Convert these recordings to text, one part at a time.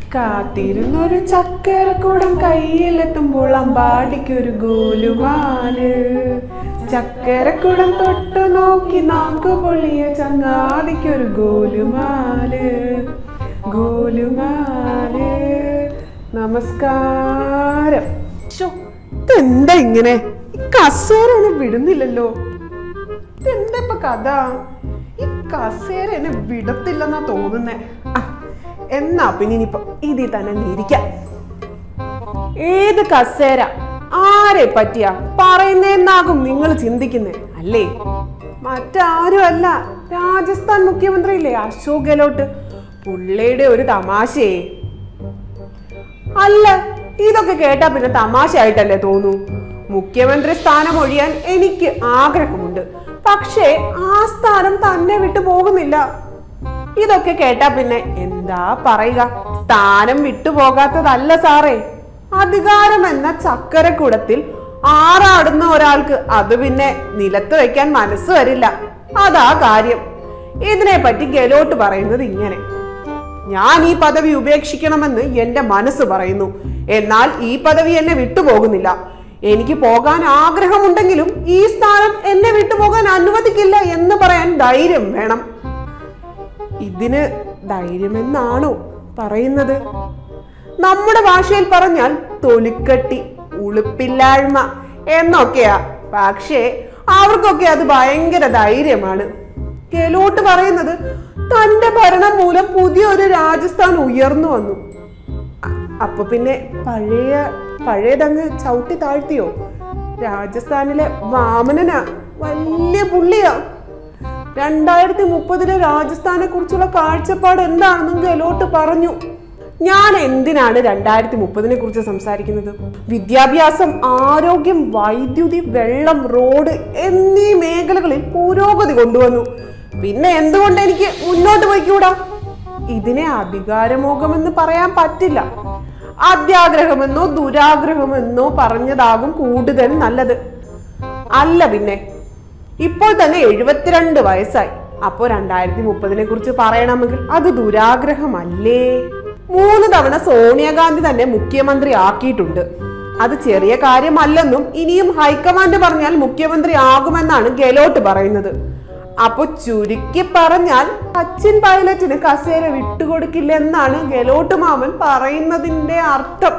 കാത്തിരുന്നൊരു ചക്കരക്കൂടം കയ്യിലെത്തുമ്പോൾ അമ്പാടിക്കൊരു ഗോലുമാല് ചക്കരക്കുടം തൊട്ടു നോക്കി നാക്കു പൊളിയ ചങ്ങാതിക്കൊരു ഗോലുമാല് ഗോലുമാല് നമസ്കാരം ശ്ശോ, ഇതെന്താ ഇങ്ങനെ ഈ കസേര എന്നെ വിടുന്നില്ലല്ലോ ഇതെന്താ ഇപ്പൊ കഥ ഈ കസേര എന്നെ വിടത്തില്ലെന്നാ തോന്നുന്നേ ആ, എന്നാ പിന്നെ ഇനിയിപ്പോ ഇതിൽ തന്നെ അങ്ങ് ഇരിക്കാം ഏത് കസേര ആരെ പറ്റിയാ പറയുന്നേന്നാകും നിങ്ങൾ ചിന്തിക്കുന്നേ അല്ലേ മറ്റാരും അല്ല രാജസ്ഥാൻ മുഖ്യമന്ത്രിയില്ലേ അശോക് ഗെഹ്ലോട്ട് പുള്ളിയുടെ ഒരു തമാശയെ അല്ല ഇതൊക്കെ കേട്ടാ പിന്നെ തമാശയായിട്ടല്ലേ തോന്നൂ മുഖ്യമന്ത്രി സ്ഥാനം ഒഴിയാൻ എനിക്ക് ആഗ്രഹമുണ്ട് പക്ഷേ ആ സ്ഥാനം തന്നെ വിട്ടു പോകുന്നില്ല ഇതൊക്കെ കേട്ടാ പിന്നെ എന്താ പറയുക സ്ഥാനം വിട്ടുപോകാത്തതല്ല സാറേ അധികാരം എന്ന ചക്കരക്കുടത്തിൽ ആറാടുന്ന ഒരാൾക്ക് അത് പിന്നെ നിലത്ത് വെക്കാൻ മനസ്സ് വരില്ല അതാ കാര്യം ഇതിനെ പറ്റി ഗെലോട്ട് പറയുന്നത് ഇങ്ങനെ ഞാൻ ഈ പദവി ഉപേക്ഷിക്കണമെന്ന് എന്റെ മനസ്സ് പറയുന്നു എന്നാൽ ഈ പദവി എന്നെ വിട്ടുപോകുന്നില്ല എനിക്ക് പോകാൻ ആഗ്രഹമുണ്ടെങ്കിലും ഈ സ്ഥാനം എന്നെ വിട്ടുപോകാൻ അനുവദിക്കില്ല എന്ന് പറയാൻ ധൈര്യം വേണം ഇതിന് ധൈര്യമെന്നാണോ പറയുന്നത് നമ്മുടെ ഭാഷയിൽ പറഞ്ഞാൽ തൊലിക്കട്ടി ഉളുപ്പില്ലായ്മ എന്നൊക്കെയാ പക്ഷേ അവർക്കൊക്കെ അത് ഭയങ്കര ധൈര്യമാണ് ഗെലോട്ട് പറയുന്നത് തന്റെ ഭരണം മൂലം പുതിയൊരു രാജസ്ഥാൻ ഉയർന്നു വന്നു അ- അപ്പൊ പിന്നെ പഴയ പഴയതങ്ങ് ചവിട്ടി താഴ്ത്തിയോ രാജസ്ഥാനിലെ വാമനനാ വലിയ പുള്ളിയാ രണ്ടായിരത്തി മുപ്പതിലെ രാജസ്ഥാനെ കുറിച്ചുള്ള കാഴ്ചപ്പാട് എന്താണെന്നും ഗെലോട്ട് പറഞ്ഞു ഞാൻ എന്തിനാണ് രണ്ടായിരത്തി മുപ്പതിനെ കുറിച്ച് സംസാരിക്കുന്നത് വിദ്യാഭ്യാസം ആരോഗ്യം വൈദ്യുതി വെള്ളം റോഡ് എന്നീ മേഖലകളിൽ പുരോഗതി കൊണ്ടുവന്നു പിന്നെ എന്തുകൊണ്ട് എനിക്ക് മുന്നോട്ട് പോയിക്കൂടാ ഇതിനെ അധികാരമോഹമെന്ന് പറയാൻ പറ്റില്ല അത്യാഗ്രഹമെന്നോ ദുരാഗ്രഹമെന്നോ പറഞ്ഞതാകും കൂടുതൽ നല്ലത് അല്ല പിന്നെ ഇപ്പോൾ തന്നെ എഴുപത്തിരണ്ട് വയസ്സായി അപ്പോ രണ്ടായിരത്തി മുപ്പതിനെ കുറിച്ച് പറയണമെങ്കിൽ അത് ദുരാഗ്രഹമല്ലേ മൂന്ന് തവണ സോണിയാഗാന്ധി തന്നെ മുഖ്യമന്ത്രി ആക്കിയിട്ടുണ്ട് അത് ചെറിയ കാര്യമല്ലെന്നും ഇനിയും ഹൈക്കമാൻഡ് പറഞ്ഞാൽ മുഖ്യമന്ത്രി ആകുമെന്നാണ് ഗെലോട്ട് പറയുന്നത് അപ്പൊ ചുരുക്കി പറഞ്ഞാൽ സച്ചിൻ പൈലറ്റിന് കസേര വിട്ടുകൊടുക്കില്ലെന്നാണ് ഗെലോട്ട് മാമൻ പറയുന്നതിന്റെ അർത്ഥം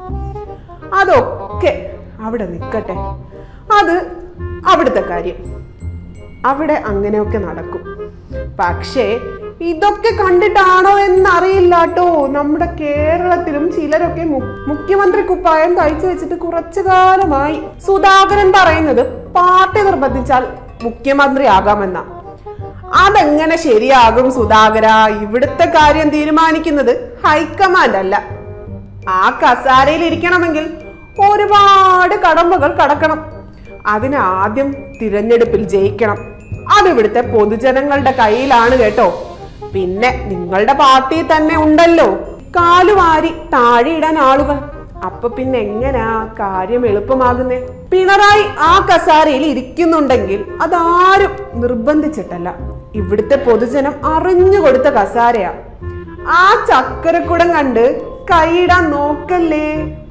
അതൊക്കെ അവിടെ നിൽക്കട്ടെ അത് അവിടുത്തെ കാര്യം അവിടെ അങ്ങനെയൊക്കെ നടക്കും പക്ഷേ ഇതൊക്കെ കണ്ടിട്ടാണോ എന്നറിയില്ല കേട്ടോ നമ്മുടെ കേരളത്തിലും ചിലരൊക്കെ മു- മുഖ്യമന്ത്രി കുപ്പായം തയ്ച്ചു വെച്ചിട്ട് കുറച്ചു കാലമായി സുധാകരൻ പറയുന്നത് പാർട്ടി നിർബന്ധിച്ചാൽ മുഖ്യമന്ത്രി ആകാമെന്ന അതെങ്ങനെ ശരിയാകും സുധാകര ഇവിടുത്തെ കാര്യം തീരുമാനിക്കുന്നത് ഹൈക്കമാൻഡ് അല്ല ആ കസാരയിൽ ഇരിക്കണമെങ്കിൽ ഒരുപാട് കടമ്പകൾ കടക്കണം അതിന് ആദ്യം തിരഞ്ഞെടുപ്പിൽ ജയിക്കണം അത് ഇവിടുത്തെ പൊതുജനങ്ങളുടെ കയ്യിലാണ് കേട്ടോ പിന്നെ നിങ്ങളുടെ പാർട്ടി തന്നെ ഉണ്ടല്ലോ കാലുവാരി താഴെയിടാൻ ആളുകൾ അപ്പൊ പിന്നെ എങ്ങനാ കാര്യം എളുപ്പമാകുന്നേ പിണറായി ആ കസാരയിൽ ഇരിക്കുന്നുണ്ടെങ്കിൽ അതാരും നിർബന്ധിച്ചിട്ടല്ല ഇവിടുത്തെ പൊതുജനം അറിഞ്ഞു കൊടുത്ത കസാരയാ ആ ചക്കരക്കുടം കണ്ട് കൈയിടാൻ നോക്കല്ലേ